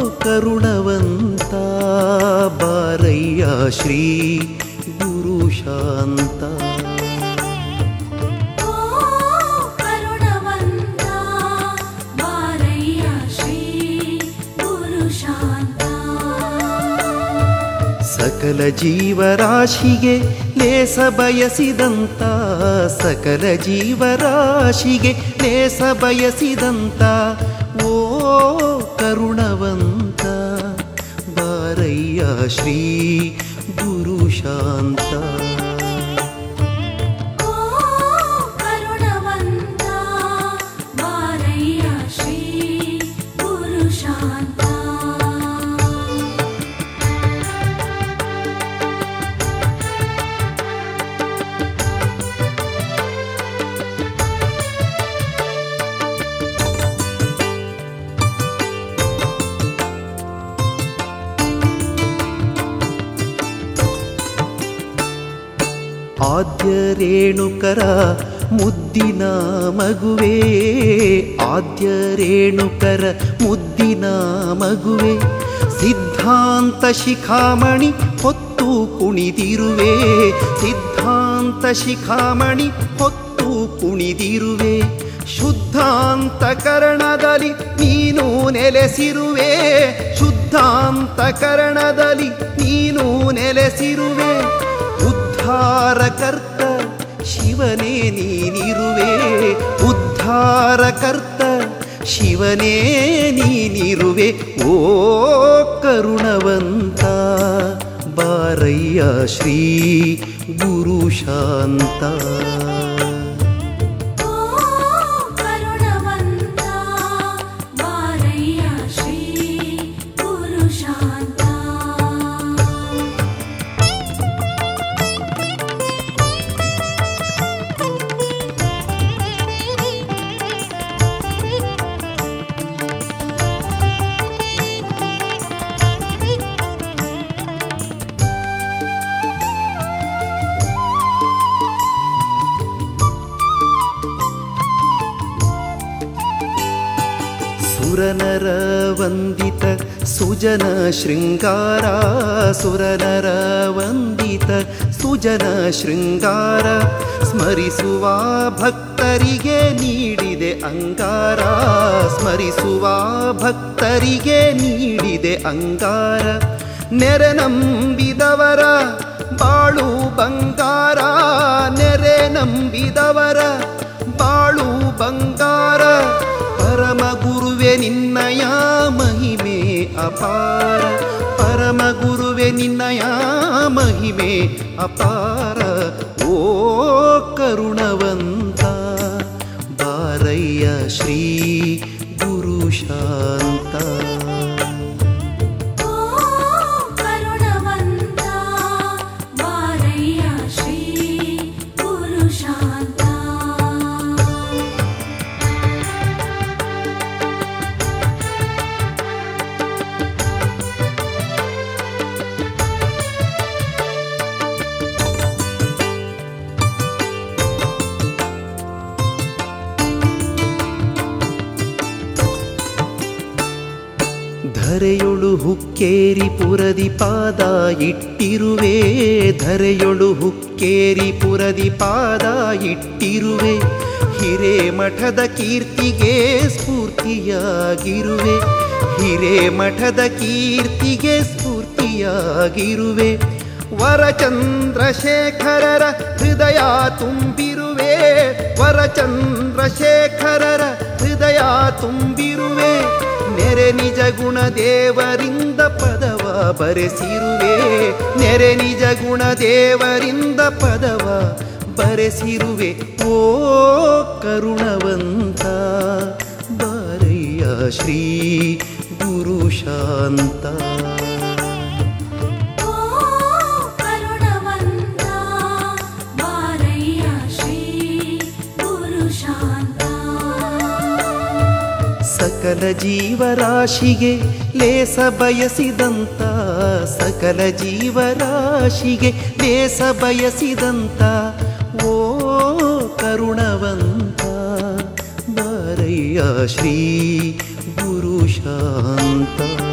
ಕರುಣವಂತ ಬಾರಯ್ಯ ಶ್ರೀ ಗುರು ಶಾಂತ ಓ ಕರುಣವಂತ ಬಾರಯ್ಯ ಶ್ರೀ ಗುರು ಶಾಂತ ಸಕಲ ಜೀವರಾಶಿಗೆ ಲೇಸ ಬಯಸಿದಂತ ಸಕಲ ಜೀವರಾಶಿಗೆ ಲೇಸ ಬಯಸಿದಂತ ಓ ಕರುಣವಂತ ಬಾರಯ್ಯ ಶ್ರೀ ಗುರು ಶಾಂತ ಓ ಕರುಣವಂತ ಬಾರಯ್ಯ ಶ್ರೀ ಗುರು ಶಾಂತ ಆದ್ಯ ರೇಣುಕರ ಮುದ್ದಿನ ಮಗುವೆ ಆದ್ಯ ರೇಣುಕರ ಮುದ್ದಿನ ಮಗುವೆ ಸಿದ್ಧಾಂತ ಶಿಖಾಮಣಿ ಹೊತ್ತು ಕುಣಿದಿರುವೆ ಸಿದ್ಧಾಂತ ಶಿಖಾಮಣಿ ಹೊತ್ತು ಕುಣಿದಿರುವೆ ಶುದ್ಧಾಂತಕರಣದಲ್ಲಿ ನೀನು ನೆಲೆಸಿರುವೆ ಶುದ್ಧಾಂತಕರಣದಲ್ಲಿ ನೀನು ನೆಲೆಸಿರುವೆ ಉದ್ಧಾರಕರ್ತ ಶಿವನೇ ನೀನಿರುವೆ ಉದ್ಧಾರಕರ್ತ ಶಿವನೇ ನೀನಿರುವೆ ಓ ಕರುಣವಂತ ಬಾರಯ್ಯ ಶ್ರೀ ಗುರು ಶಾಂತ ಓ ಕರುಣವಂತ ಬಾರಯ್ಯ ಶ್ರೀ ಗುರು ಶಾಂತ ಸುರನರ ವಂದಿತ ಸುಜನ ಶೃಂಗಾರ ಸುರನರ ವಂದಿತ ಸುಜನ ಶೃಂಗಾರ ಸ್ಮರಿಸುವ ಭಕ್ತರಿಗೆ ನೀಡಿದೆ ಅಂಗಾರ ಸ್ಮರಿಸುವ ಭಕ್ತರಿಗೆ ನೀಡಿದೆ ಅಂಗಾರ ನೆರೆ ನಂಬಿದವರ ಬಾಳು ಬಂಗಾರ ನೆರೆ ನಂಬಿದವರ ಬಾಳು ಬಂಗಾರ ಪರಮ ಗುರುವೆ ನಿನ್ನಯ ಮಹಿಮೆ ಅಪಾರ ಪರಮ ಗುರುವೆ ನಿನ್ನಯ ಮಹಿಮೆ ಅಪಾರ ಓ ಕರುಣವಂತ ಬಾರಯ್ಯ ಶ್ರೀ ಗುರು ಶಾಂತ ಓ ಕರುಣವಂತ ಬಾರಯ್ಯ ಶ್ರೀ ಗುರು ಶಾಂತ ಧರೆಯೊಳು ಹುಕ್ಕೇರಿ ಪುರದಿ ಪಾದ ಇಟ್ಟಿರುವೆ ಧರೆಯೊಳು ಹುಕ್ಕೇರಿ ಪುರದಿ ಪಾದ ಇಟ್ಟಿರುವೆ ಹಿರೇಮಠದ ಕೀರ್ತಿಗೆ ಸ್ಫೂರ್ತಿಯಾಗಿರುವೆ ಹಿರೇಮಠದ ಕೀರ್ತಿಗೆ ಸ್ಫೂರ್ತಿಯಾಗಿರುವೆ ವರಚಂದ್ರಶೇಖರರ ಹೃದಯ ತುಂಬಿರುವೆ ವರಚಂದ್ರಶೇಖರರ ಹೃದಯ ತುಂಬಿರುವೆ ನೆರೆ ನಿಜ ಗುಣ ದೇವರಿಂದ ಪದವ ಬರೆಸಿರುವೆ ನೆರೆ ನಿಜ ಗುಣ ದೇವರಿಂದ ಪದವ ಬರೆಸಿರುವೆ ಓ ಕರುಣವಂತ ಬಾರಯ್ಯ ಶ್ರೀ ಗುರು ಶಾಂತ ಓ ಕರುಣವಂತ ಬಾರಯ್ಯ ಶ್ರೀ ಗುರು ಶಾಂತ ಸಕಲ ಜೀವರಾಶಿಗೆ ಲೇಸ ಬಯಸಿದಂತ ಸಕಲ ಜೀವರಾಶಿಗೆ ಲೇಸ ಬಯಸಿದಂತ ಓ ಕರುಣವಂತ ಬಾರಯ್ಯ ಶ್ರೀ ಗುರು ಶಾಂತ